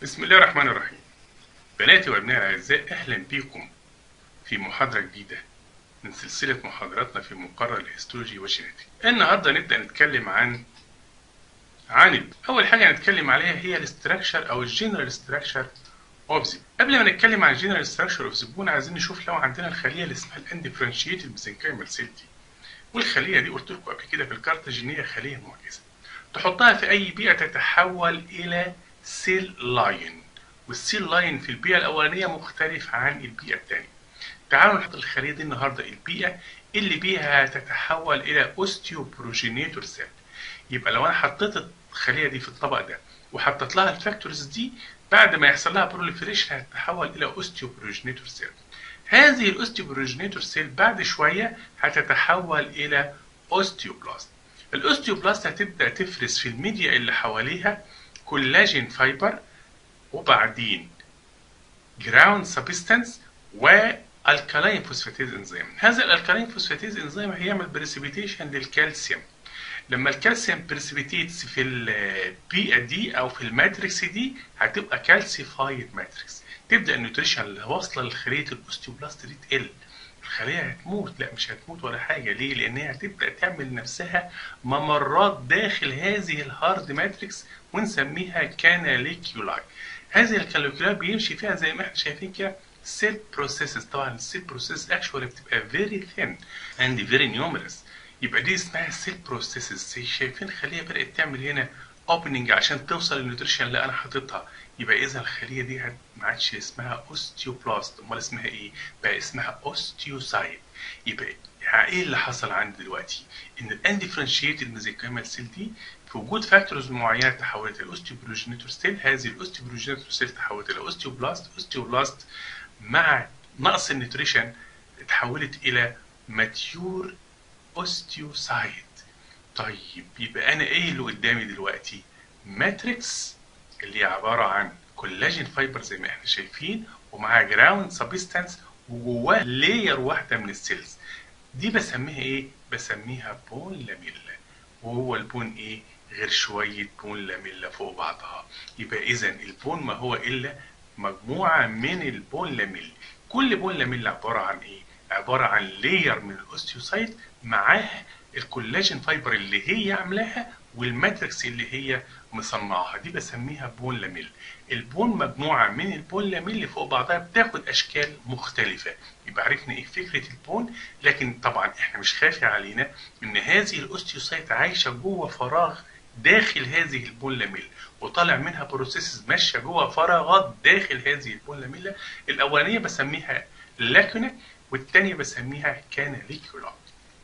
بسم الله الرحمن الرحيم بناتي وابنائي الاعزاء اهلا بكم في محاضره جديده من سلسله محاضراتنا في مقرر الهيستولوجي والجينيتيك النهارده نبدا نتكلم عن عن اول حاجه هنتكلم عليها هي الاستراكشر او الجنرال ستراكشر اوف ذا قبل ما نتكلم عن الجنرال ستراكشر اوف ذا بون عايزين نشوف لو عندنا الخليه اللي اسمها الاندفرنشيتد ميزنكايمال سيل دي والخليه دي قلت لكم قبل كده في الكارتاجينيه خليه معجزه تحطها في اي بيئه تتحول الى سيل لاين والسيل لاين في البيئه الاولانيه مختلف عن البيئه الثانيه تعالوا نحط الخليه دي النهارده البيئه اللي بيها تتحول الى اوستيوبروجينيتور سيل يبقى لو انا حطيت الخليه دي في الطبق ده وحطيت لها الفاكتورز دي بعد ما يحصل لها بروليفريشن هتتحول الى اوستيوبروجينيتور سيل هذه الاوستيوبروجينيتور سيل بعد شويه هتتحول الى اوستيوبلاست الاوستيوبلاست هتبدا تفرز في الميديا اللي حواليها كولاجين فايبر وبعدين جراوند سبستانس والكالين فوسفاتيز انزيم هذا الالكالين فوسفاتيز انزيم هيعمل بريسبيتيشن للكالسيوم لما الكالسيوم بريسبيتيتس في البيئه دي او في الماتريكس دي هتبقى كالسيفايد ماتريكس تبدا النيوتريشن اللي واصله لخليه الاوستيوبلاست دي تقل الخليه هتموت لا مش هتموت ولا حاجه ليه لان هي هتبدا تعمل نفسها ممرات داخل هذه الهارد ماتريكس ونسميها كاناليكيولاي هذه الكاناليكيولاي بيمشي فيها زي ما احنا شايفين كده سيل بروسيسز طبعا السيل بروسيس اكشوالي بتبقى فيري ثين اند فيري نيومرس يبقى دي اسمها سيل بروسيسز شايفين الخليه بدات تعمل هنا اوبننج عشان توصل للنيوتريشن اللي انا حاططها يبقى اذا الخليه دي ما عادش اسمها اوستيوبلاست امال اسمها ايه بقى اسمها اوستيوسايت يبقى ايه اللي حصل عندي دلوقتي ان الاندفرنشيتد ميزيكايمال سيل دي في وجود فاكتورز معينه تحولت الى اوستيوبروجينيتور سيل هذه الاوستيوبروجينيتور سيل تحولت الى اوستيوبلاست اوستيوبلاست مع نقص النيوتريشن اتحولت الى ماتيور اوستيوسايت طيب يبقى انا ايه اللي قدامي دلوقتي ماتريكس اللي هي عباره عن كولاجين فايبر زي ما احنا شايفين ومعاه جراوند سبستانس وجواه لاير واحده من السيلز دي بسميها ايه بسميها بون لاميلا وهو البون ايه غير شويه بون لاميلا فوق بعضها يبقى اذا البون ما هو الا مجموعه من البون لاميلا كل بون لاميلا عباره عن ايه عباره عن لاير من الاوستيوسايت معاه الكولاجين فايبر اللي هي عاملاها والماتريكس اللي هي مصنعها دي بسميها بون لاميل البون مجموعه من البون لاميل اللي فوق بعضها بتاخد اشكال مختلفه يبقى عرفنا ايه فكره البون لكن طبعا احنا مش خافي علينا ان هذه الاوستيوسايت عايشه جوه فراغ داخل هذه البون لاميل وطالع منها بروسيسز ماشيه جوه فراغات داخل هذه البون لاميلا الاولانيه بسميها لاكونا والثانيه بسميها كاناليكولا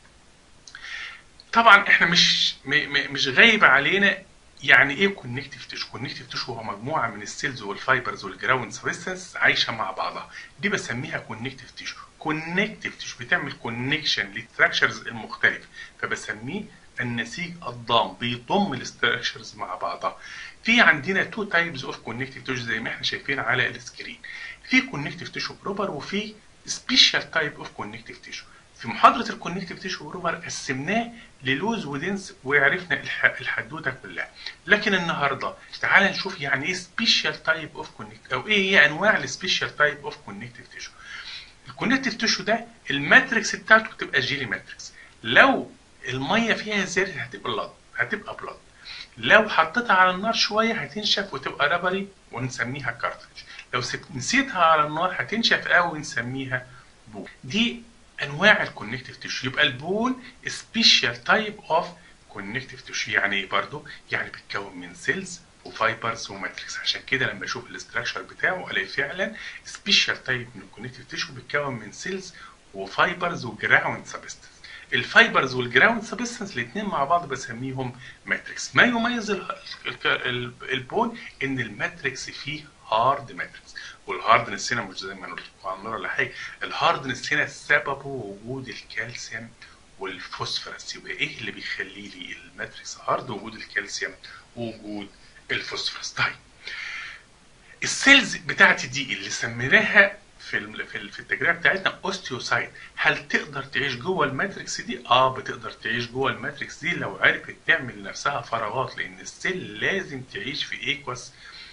طبعا احنا مش مش غايب علينا يعني ايه كونكتيف تيشو كونكتيف تيشو هو مجموعه من السيلز والفايبرز والجراوند سبستانس عايشه مع بعضها دي بسميها كونكتيف تيشو كونكتيف تيشو بتعمل كونكشن للستراكشرز المختلفه فبسميه النسيج الضام بيضم الاستراكشرز مع بعضها في عندنا تو تايبز اوف كونكتيف تيشو زي ما احنا شايفين على السكرين في كونكتيف تيشو بروبر وفي سبيشال تايب اوف كونكتيف تيشو في محاضرة الكونكتيف تيشو بروبر قسمناه للوز ودنس وعرفنا الحدوتة كلها لكن النهاردة تعال نشوف يعني ايه سبيشال تايب اوف كونكتيف او ايه هي انواع السبيشال تايب اوف كونكتيف تيشو الكونكتيف تيشو ده الماتريكس بتاعته بتبقى جيلي ماتريكس لو المية فيها زادت هتبقى بلاد هتبقى بلاد لو حطيتها على النار شوية هتنشف وتبقى ربري ونسميها كارتريج لو نسيتها على النار هتنشف قوي ونسميها بو دي انواع الكونكتيف تيشو يبقى البون سبيشال تايب اوف كونكتيف تيشو يعني ايه برضه يعني بيتكون من سيلز وفايبرز وماتريكس عشان كده لما اشوف الاستراكشر بتاعه الاقي فعلا سبيشال تايب من الكونكتيف تيشو بيتكون من سيلز وفايبرز وجراوند سبستانس الفايبرز والجراوند سبستانس الاثنين مع بعض بسميهم ماتريكس ما يميز البون ان الماتريكس فيه هارد ماتريكس والهاردنس هنا مش زي ما قلنا ولا حاجه الهاردنس هنا سببه وجود الكالسيوم والفوسفورس يبقى ايه اللي بيخلي لي الماتريكس هارد وجود الكالسيوم ووجود الفوسفورس طيب السيلز بتاعتي دي اللي سميناها في في التجربه بتاعتنا اوستيوسايت هل تقدر تعيش جوه الماتريكس دي؟ اه بتقدر تعيش جوه الماتريكس دي لو عرفت تعمل لنفسها فراغات لان السيل لازم تعيش في ايكوس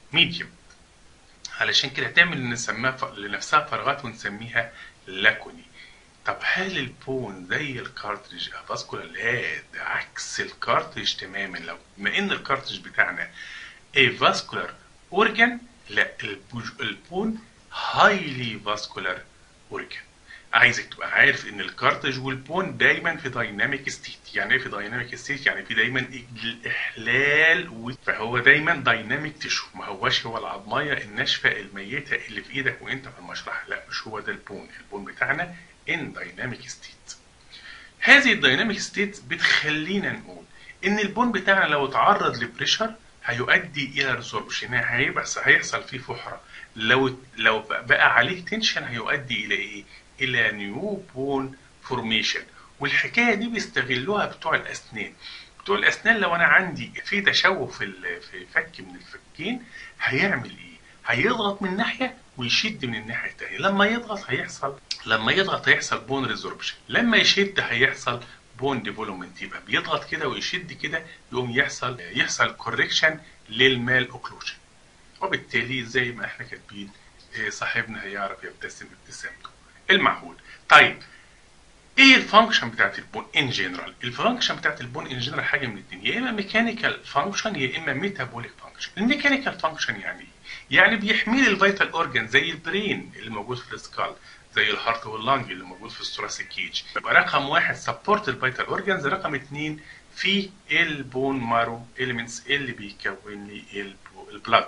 ميديوم علشان كده تعمل نسميها ف... لنفسها فراغات ونسميها لاكوني طب هل البون زي الكارتريج افاسكولار لا ده عكس الكارتريج تماما لو بما ان الكارتريج بتاعنا فاسكولار اورجان لا البوج- البون هايلي فاسكولار اورجان عايزك تبقى عارف ان الكارتريج والبون دايما في دايناميك ستيت يعني ايه في دايناميك ستيت يعني في دايما الاحلال و... فهو دايما دايناميك تشو ما هوش هو العظميه الناشفه الميته اللي في ايدك وانت في المشرحه لا مش هو ده البون البون بتاعنا ان دايناميك ستيت هذه الدايناميك ستيت بتخلينا نقول ان البون بتاعنا لو اتعرض لبريشر هيؤدي الى ريسوربشن هيبقى هيحصل فيه فحره لو لو بقى عليه تنشن هيؤدي الى ايه؟ الى نيو بون فورميشن والحكايه دي بيستغلوها بتوع الاسنان بتوع الاسنان لو انا عندي في تشوه في ال- في فك من الفكين هيعمل ايه؟ هيضغط من ناحيه ويشد من الناحيه الثانيه لما يضغط هيحصل لما يضغط هيحصل بون ريزوربشن لما يشد هيحصل بون ديفلوبمنت يبقى بيضغط كده ويشد كده يقوم يحصل يحصل كوركشن للمال اوكلوجن وبالتالي زي ما احنا كاتبين إيه، صاحبنا هيعرف يبتسم ابتسامته المعهود طيب ايه الفانكشن بتاعت البون ان جنرال الفانكشن بتاعت البون ان جنرال حاجه من الاثنين يا اما ميكانيكال فانكشن يا اما ميتابوليك فانكشن الميكانيكال فانكشن يعني ايه يعني بيحمي لي الفيتال اورجان زي البرين اللي موجود في السكال زي الهارت واللانج اللي موجود في الثوراسيك كيج يبقى رقم واحد سبورت الفيتال اورجانز رقم اثنين في البون مارو اليمنتس اللي بيكون لي البو- البلاد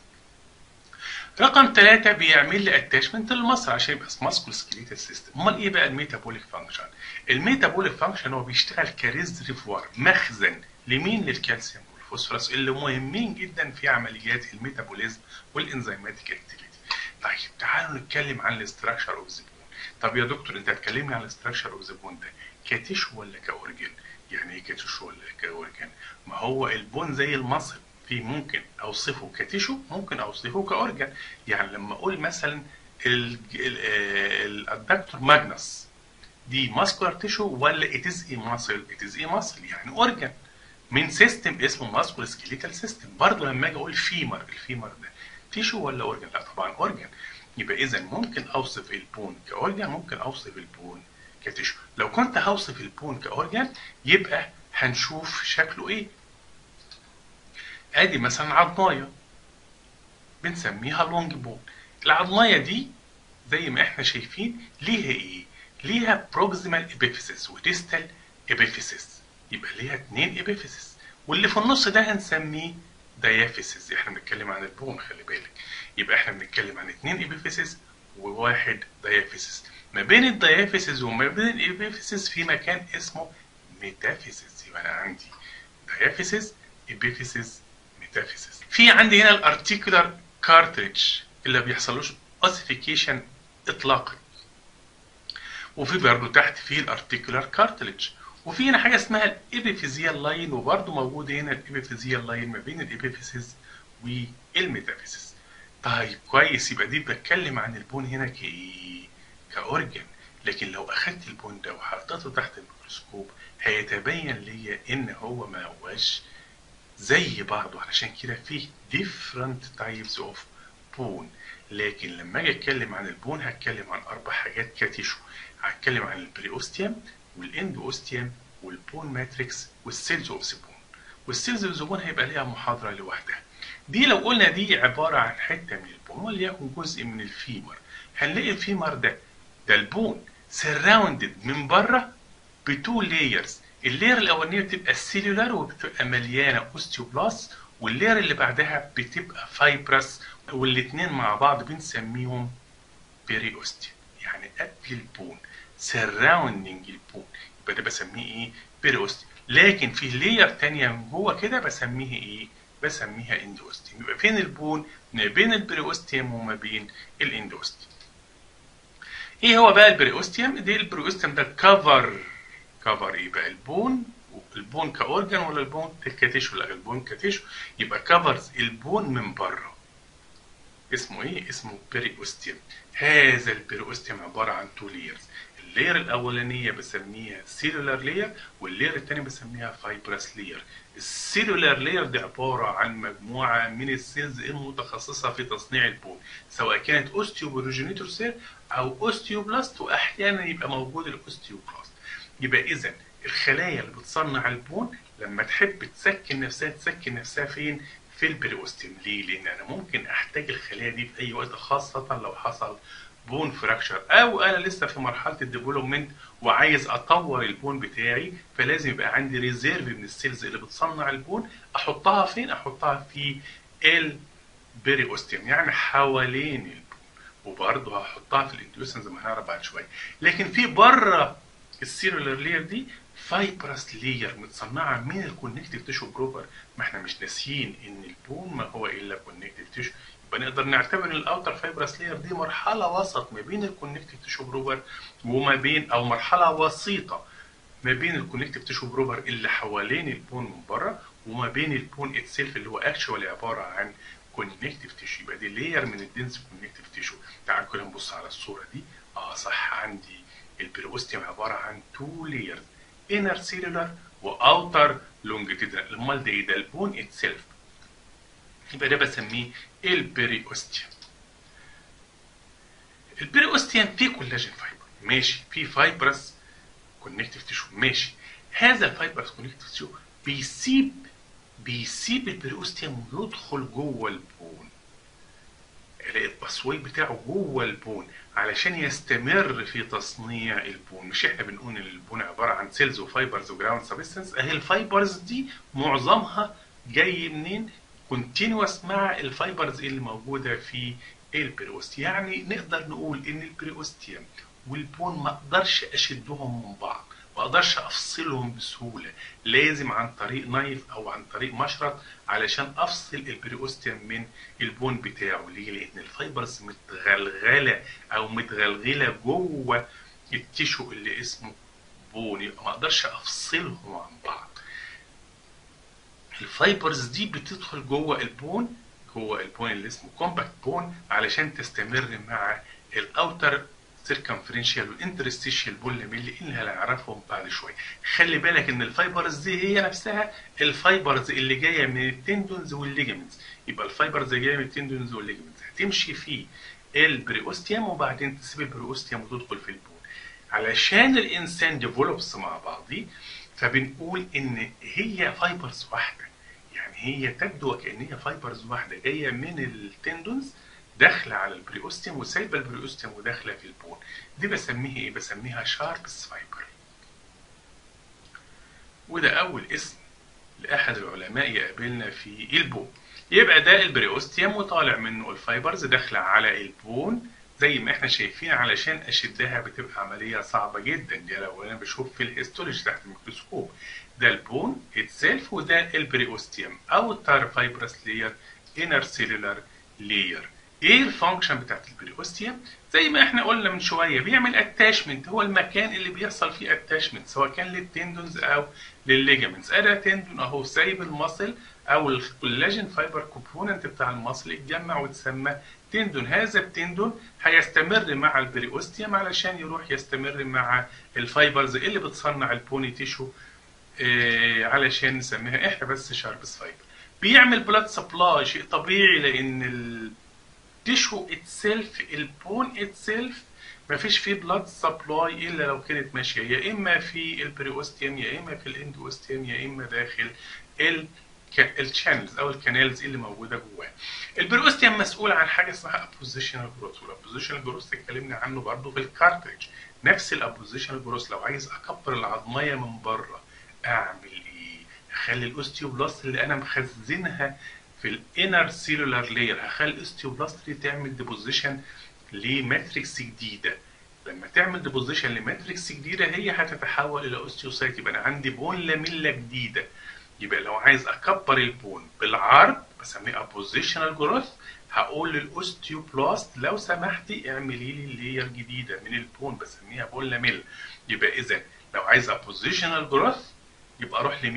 رقم ثلاثة بيعمل لي اتاشمنت للمصل عشان يبقى ماسكول سكيليتال سيستم امال ايه بقى الميتابوليك فانكشن الميتابوليك فانكشن هو بيشتغل كريزرفوار مخزن لمين للكالسيوم والفوسفورس اللي مهمين جدا في عمليات الميتابوليزم والانزيماتيك اكتيفيتي طيب تعالوا نتكلم عن الاستراكشر اوف ذا بون طب يا دكتور انت هتكلمني عن الاستراكشر اوف ذا بون ده كتشو ولا كاورجن يعني ايه كتشو ولا كاورجن ما هو البون زي المصل في ممكن اوصفه كتشو ممكن اوصفه كاورجن يعني لما اقول مثلا ال- ال- ال- الدكتور ماجنس دي ماسكولار تيشو ولا اتز اي ماسل اتز اي ماسل يعني اورجن من سيستم اسمه ماسكول سكيليتال سيستم برضه لما اجي اقول فيمر الفيمر ده تيشو ولا اورجن لا طبعا اورجن يبقى اذا ممكن اوصف البون كاورجن ممكن اوصف البون كتيشو لو كنت هوصف البون كاورجن يبقى هنشوف شكله ايه ادي مثلا عظمايه بنسميها لونج بون العظمايه دي زي ما احنا شايفين ليها ايه ليها بروكسيمال ابيفيسيس وديستال ابيفيسيس يبقى ليها اتنين ابيفيسيس واللي في النص ده هنسميه دايافيسيس احنا بنتكلم عن البون خلي بالك يبقى احنا بنتكلم عن اتنين ابيفيسيس وواحد دايافيسيس ما بين الدايافيسيس وما بين الابيفيسيس في مكان اسمه ميتافيسيس يبقى انا عندي دايافيسيس ابيفيسيس ميتافيسيس في عندي هنا الارتيكولار كارتريدج اللي ما بيحصلوش اوسيفيكيشن اطلاقا وفي برضه تحت فيه الارتيكولار كارتليج وفي هنا حاجه اسمها الابيفيزيال لاين وبرضه موجود هنا الابيفيزيال لاين ما بين الابيفيسيس والميتافيسيس طيب كويس يبقى دي بتكلم عن البون هنا كايه كاورجن لكن لو اخدت البون ده وحطيته تحت الميكروسكوب هيتبين ليا ان هو ما هوش زي بعضه علشان كده فيه different types of بون لكن لما اجي اتكلم عن البون هتكلم عن اربع حاجات كتيشو هتكلم عن البريوستيوم والاندوستيوم والبون ماتريكس والسيلز اوف بون والسيلز اوف بون هيبقى ليها محاضره لوحدها دي لو قلنا دي عباره عن حته من البون وليكن جزء من الفيمر هنلاقي الفيمر ده ده البون سراوندد من بره بتو لايرز اللاير الاولانيه بتبقى السيلولار وبتبقى مليانه اوستيوبلاست واللاير اللي بعدها بتبقى فايبرس والاثنين مع بعض بنسميهم بيريوستيوم يعني قبل البون سراوندنج البون يبقى ده بسميه ايه بيريوستيوم لكن في لاير تانية من جوه كده بسميه ايه بسميها اندوستيوم يبقى فين البون ما بين البريوستيوم وما بين الاندوستيوم ايه هو بقى البريوستيوم دي البريوستيوم ده كفر كفر ايه بقى البون البون كاورجن ولا البون كتيشو لا البون كتيشو يبقى كفرز البون من بره اسمه ايه اسمه بيريوستيوم هذا البيريوستيوم عباره عن تو ليرز اللاير الاولانيه بسميها سيلولار لاير واللاير الثاني بسميها فايبرس لاير السيلولار لاير دي عباره عن مجموعه من السيلز المتخصصه في تصنيع البون سواء كانت اوستيوبروجينيتور سيل او اوستيوبلاست واحيانا يبقى موجود الاوستيوبلاست يبقى اذا الخلايا اللي بتصنع البون لما تحب تسكن نفسها تسكن نفسها فين في البريوستيم ليه لان انا ممكن احتاج الخلايا دي في اي وقت خاصه لو حصل بون فراكشر او انا لسه في مرحله الديفلوبمنت وعايز اطور البون بتاعي فلازم يبقى عندي ريزيرف من السيلز اللي بتصنع البون احطها فين احطها في البريوستيم يعني حوالين البون وبرضه هحطها في الانديوسن زي ما هنعرف بعد شويه لكن في بره السيلولار لير دي فايبرس لير متصنعه من الكونكتيف تيشو بروبر ما احنا مش ناسيين ان البون ما هو الا كونكتيف تيشو يبقى نقدر نعتبر ان الاوتر فايبرس لير دي مرحله وسط ما بين الكونكتيف تيشو بروبر وما بين او مرحله وسيطه ما بين الكونكتيف تيشو بروبر اللي حوالين البون من بره وما بين البون اتسيلف اللي هو اكشوالي عباره عن كونكتيف تيشو يبقى دي لير من الدنس كونكتيف تيشو تعال كده نبص على الصوره دي اه صح عندي البريوستيوم عباره عن تو لايرز انر سيلولار واوتر لونجيتيدنال امال ده ايه ده البون اتسيلف يبقى ده بسميه البريوستيوم البريوستيوم فيه كولاجين فايبر ماشي فيه فايبرس كونكتيف تيشو ماشي هذا الفايبرس كونكتيف تيشو بيسيب بيسيب البريوستيوم ويدخل جوه البون الاقي التصوير بتاعه جوه البون علشان يستمر في تصنيع البون مش احنا بنقول ان البون عباره عن سيلز وفايبرز وجراوند سبستنس اهي الفايبرز دي معظمها جاي منين كونتينوس مع الفايبرز اللي موجوده في البريوست يعني نقدر نقول ان البريوستيوم والبون ما اقدرش اشدهم من بعض ما اقدرش افصلهم بسهوله لازم عن طريق نايف او عن طريق مشرط علشان افصل البريوستيوم من البون بتاعه ليه لان الفايبرز متغلغله او متغلغله جوه التيشو اللي اسمه بون يبقى ما اقدرش افصلهم عن بعض الفايبرز دي بتدخل جوه البون جوه البون اللي اسمه كومباكت بون علشان تستمر مع الاوتر سيركمفرنشال والانترستيشال بول لاميلي اللي هنعرفهم بعد شويه خلي بالك ان الفايبرز دي هي نفسها الفايبرز اللي جايه من التندونز والليجمنتس يبقى الفايبرز اللي جايه من التندونز والليجمنتس هتمشي في البريوستيوم وبعدين تسيب البريوستيوم وتدخل في البون علشان الانسان ديفلوبس مع بعضيه فبنقول ان هي فايبرز واحده يعني هي تبدو وكأن هي فايبرز واحده جايه من التندونز داخله على البريوستيوم وسايبه البريوستيوم وداخله في البون دي بسميها ايه بسميها شاربس فايبر وده اول اسم لاحد العلماء يقابلنا في البون يبقى ده البريوستيوم وطالع منه الفايبرز داخله على البون زي ما احنا شايفين علشان اشدها بتبقى عمليه صعبه جدا دي لو انا بشوف في الهيستولوجي تحت الميكروسكوب ده البون اتسيلف وده البريوستيوم اوتر فايبرس لير انر سيلولار لير ايه الفانكشن بتاعت البريوستيوم زي ما احنا قلنا من شويه بيعمل اتاشمنت هو المكان اللي بيحصل فيه اتاشمنت سواء كان للتندونز او للليجامنتس ادا تندون اهو سايب المصل او الكولاجين فايبر كومبوننت بتاع المصل اتجمع وتسمى تندون هذا التندون هيستمر مع البريوستيوم علشان يروح يستمر مع الفايبرز اللي بتصنع البوني تيشو اه علشان نسميها احنا بس شاربس فايبر بيعمل بلاد سبلاي شيء طبيعي لان التيشو اتسيلف البون اتسيلف مفيش فيه بلاد سبلاي الا لو كانت ماشيه يا اما في البريوستيوم يا اما في الاندوستيوم يا اما داخل ال الشانلز او الكانالز اللي موجوده جواه. البريوستيوم مسؤول عن حاجه اسمها ابوزيشنال جروث والابوزيشنال جروث اتكلمنا عنه برضه في الكارتريج نفس الابوزيشنال جروث لو عايز اكبر العظميه من بره اعمل ايه؟ اخلي الاوستيوبلاست اللي انا مخزنها في الانر سيلولار لاير هخلي الاوستيوبلاست دي تعمل ديبوزيشن لماتريكس جديده لما تعمل ديبوزيشن لماتريكس جديده هي هتتحول الى اوستيوسايت يبقى انا عندي بون لاميلا جديده يبقى لو عايز اكبر البون بالعرض بسميه ابوزيشنال جروث هقول للاوستيوبلاست لو سمحتي اعملي لي لاير جديده من البون بسميها بون لاميل يبقى اذا لو عايز ابوزيشنال جروث يبقى اروح لمين؟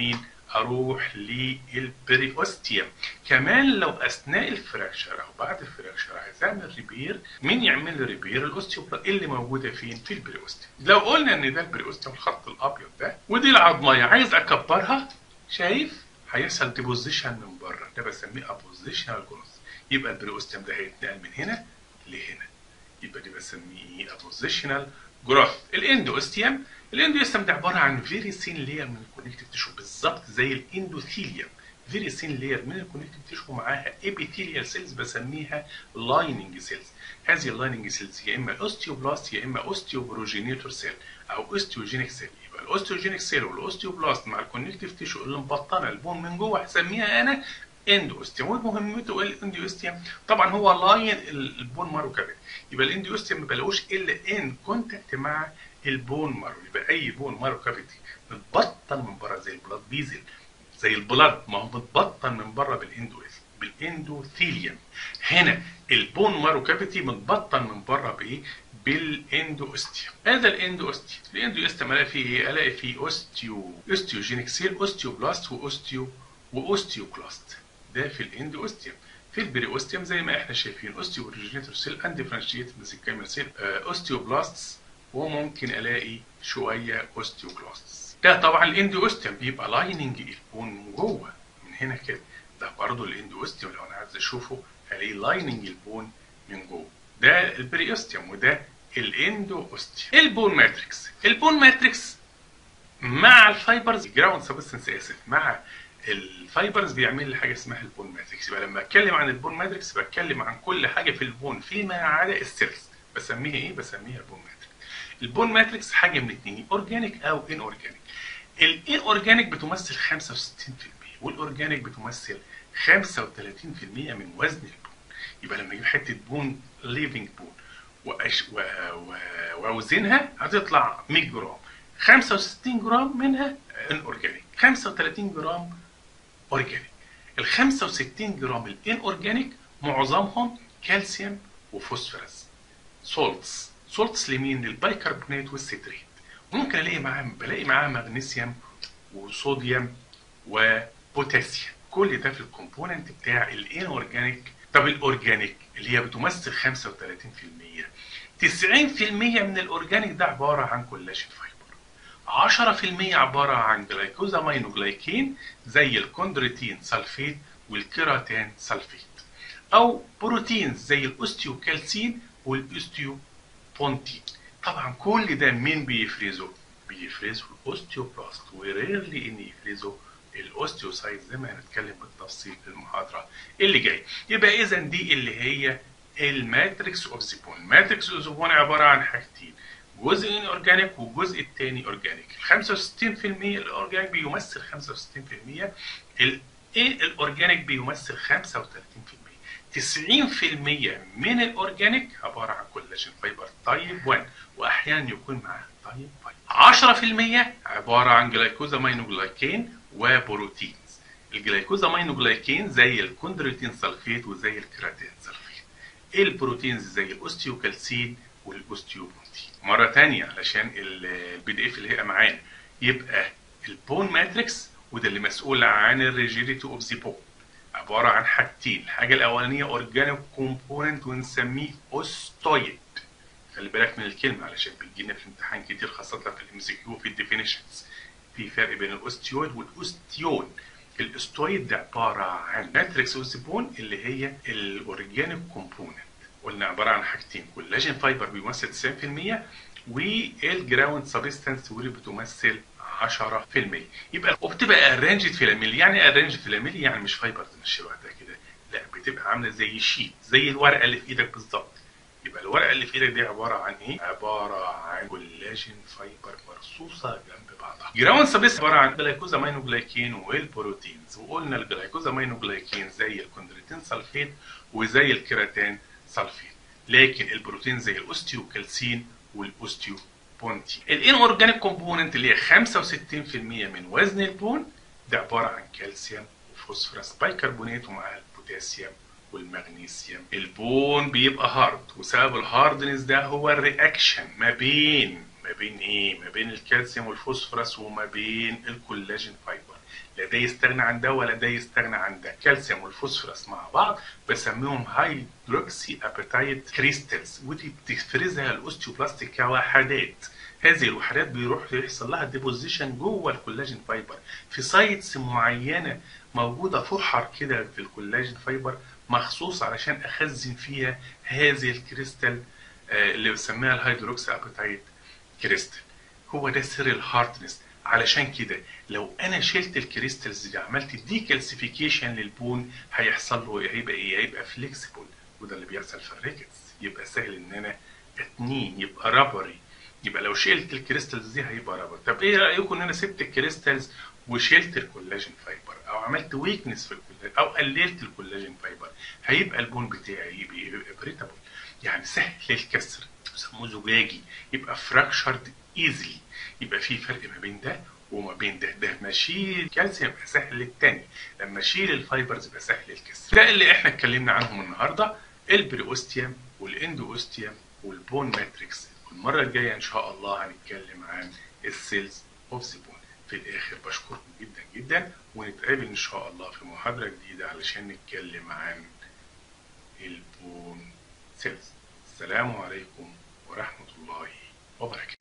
اروح للبريوستيوم كمان لو اثناء الفراكشر او بعد الفراكشر عايز اعمل ريبير مين يعمل لي ريبير الاوستيوبلاست اللي موجوده فين في البريوستيوم لو قلنا ان ده البريوستيوم الخط الابيض ده ودي العظميه عايز اكبرها شايف هيحصل ديبوزيشن من بره ده بسميه ابوزيشنال جروث يبقى البريوستيوم ده هيتنقل من هنا لهنا يبقى دي بسميه ابوزيشنال جروث الاندوستيوم الاندوستيوم ده عباره عن فيري سين لاير من الكونكتيف تيشو بالظبط زي الاندوثيليوم فيري سين لاير من الكونكتيف تيشو معاها ابيثيليال سيلز بسميها لايننج سيلز هذه اللايننج سيلز يا اما اوستيوبلاست يا اما اوستيوبروجينيتور سيل او اوستيوجينيك سيل يبقى الاوستيوجينيك سيل والاوستيوبلاست مع الكونكتيف تيشو اللي مبطنه البون من جوه هسميها انا اندوستيوم ومهمته ايه الاندوستيوم طبعا هو لاين البون مارو كابيت يبقى الاندوستيوم ما بلاقوش الا ان كونتاكت مع البون مارو يبقى اي بون مارو كافيتي متبطن من بره زي البلاد بيزل زي البلاد ما هو متبطن من بره بالاندو بالاندوثيليوم هنا البون مارو كافيتي متبطن من بره بايه بالاندوستيوم هذا الاندوستيوم الاندوستيوم الاقي فيه ايه الاقي فيه اوستيو اوستيوجينيك سيل اوستيوبلاست واوستيو واوستيوكلاست ده في الاندوستيوم في البريوستيوم زي ما احنا شايفين اوستيوريجينيتور سيل اندفرنشيتد ميزيكامل سيل اوستيوبلاستس وممكن الاقي شويه اوستيوكلاستس ده طبعا الاندوستيوم بيبقى لايننج البون من جوه من هنا كده ده برضه الاندوستيوم لو انا عايز اشوفه هلاقي لايننج البون من جوه ده البريوستيوم وده الاندوستيوم البون ماتريكس البون ماتريكس مع الفايبرز جراوند سبستنس اسف مع الفايبرز بيعمل لي حاجه اسمها البون ماتريكس يبقى لما اتكلم عن البون ماتريكس بتكلم عن كل حاجه في البون فيما عدا السيلز بسميها ايه بسميها البون ماتريكس البون ماتريكس حاجه من الاثنين اورجانيك او ان اورجانيك الان اورجانيك بتمثل 65% والاورجانيك بتمثل 35% من وزن البون يبقى لما اجيب حته بون ليفنج بون وأش... و... و... واوزنها هتطلع 100 جرام 65 جرام منها ان اورجانيك 35 جرام اورجانيك ال 65 جرام الان اورجانيك معظمهم كالسيوم وفوسفورس سولتس سولتس لمين للبيكربونات والستريت ممكن الاقي معاه بلاقي معاه مغنيسيوم وصوديوم وبوتاسيوم كل ده في الكومبوننت بتاع الان اورجانيك طب الاورجانيك اللي هي بتمثل 35% 90% من الاورجانيك ده عباره عن كولاجين فايبر 10% عباره عن جلايكوزامينوجلايكين زي الكوندروتين سلفيت والكيراتين سلفيت او بروتينز زي الاوستيوكالسين والاوستيوبونتين طبعا كل ده مين بيفرزه بيفرزه الاوستيوبلاست وريرلي ان يفرزه الاوستيوسايت زي ما هنتكلم بالتفصيل في المحاضره اللي جايه يبقى اذا دي اللي هي الماتريكس اوف ذا بون الماتريكس اوف ذا بون عباره عن حاجتين جزء اورجانيك والجزء الثاني اورجانيك 65% الاورجانيك بيمثل 65% الاورجانيك بيمثل 35% 90% من الاورجانيك عباره عن كولاجين فايبر تايب 1 واحيانا يكون معاه تايب 5 10% عباره عن جلايكوزامينوجلايكين وبروتينز الجلايكوزامينوجلايكين زي الكوندروتين سلفيت وزي الكراتين سلفيت البروتينز زي الاوستيوكالسين والاوستيوبونتين مره ثانيه علشان البي دي اف اللي هي معانا يبقى البون ماتريكس وده اللي مسؤول عن الريجيديتي اوف ذا بون عباره عن حاجتين الحاجه الاولانيه اورجانيك كومبوننت ونسميه اوستويد خلي بالك من الكلمه علشان بتجينا في الامتحان كتير خاصه في الام سي كيو في الديفينيشنز في فرق بين الاوستيويد والاوستيون الاستويد ده عباره عن ماتريكس اوزيبون اللي هي الاورجانيك كومبوننت قلنا عباره عن حاجتين كولاجين فايبر بيمثل 90% والجراوند سبستانس واللي بتمثل 10% يبقى وبتبقى ارانجد فيلاميل يعني ارانجد فيلاميل يعني مش فايبر مش لوحدها كده لا بتبقى عامله زي شيت زي الورقه اللي في ايدك بالظبط يبقى الورقه اللي في ايدك دي عباره عن ايه؟ عباره عن كولاجين فايبر مرصوصه جنب بعضها. جراوند سبيس عباره عن جلايكوزامينوجلايكين والبروتينز وقلنا الجلايكوزامينوجلايكين زي الكوندروتين سلفيت وزي الكيراتين سلفيت لكن البروتين زي الاوستيوكالسين والاوستيو بونتين الان اورجانيك كومبوننت اللي هي 65% من وزن البون ده عباره عن كالسيوم وفوسفورس بايكربونات ومعاه البوتاسيوم والمغنيسيوم البون بيبقى هارد وسبب الهاردنس ده هو الرياكشن ما بين ما بين ايه ما بين الكالسيوم والفوسفورس وما بين الكولاجين فايبر لا ده يستغنى عن ده ولا ده يستغنى عن ده الكالسيوم والفوسفورس مع بعض بسميهم هيدروكسي ابيتايت كريستالز ودي بتفرزها الاوستيوبلاست كوحدات هذه الوحدات بيروح يحصل لها ديبوزيشن جوه الكولاجين فايبر في سايتس معينه موجوده فحر كده في الكولاجين فايبر مخصوص علشان اخزن فيها هذه الكريستال اللي بسميها الهيدروكسي ابيتايت كريستال هو ده سر الهاردنس علشان كده لو انا شلت الكريستالز دي عملت دي كالسيفيكيشن للبون هيحصل له هيبقى ايه هيبقى فليكسيبل وده اللي بيحصل في الريكتس يبقى سهل ان انا اتنين يبقى رابري يبقى لو شلت الكريستالز دي هيبقى رابر طب ايه رايكم ان انا سبت الكريستالز وشلت الكولاجين فايبر او عملت ويكنس في الكولاجين او قللت الكولاجين فايبر هيبقى البون بتاعي يبقى بريتابل يعني سهل الكسر بيسموه زجاجي يبقى فراكشرد ايزلي يبقى في فرق ما بين ده وما بين ده ده لما اشيل الكالسيوم يبقى سهل التاني لما اشيل الفايبرز يبقى سهل الكسر ده اللي احنا اتكلمنا عنهم النهارده البريوستيوم والاندوستيوم والبون ماتريكس والمره الجايه ان شاء الله هنتكلم عن السيلز اوف ذا بون في الاخر بشكركم جدا جدا ونتقابل ان شاء الله في محاضره جديده علشان نتكلم عن البون سيلز السلام عليكم ورحمه الله وبركاته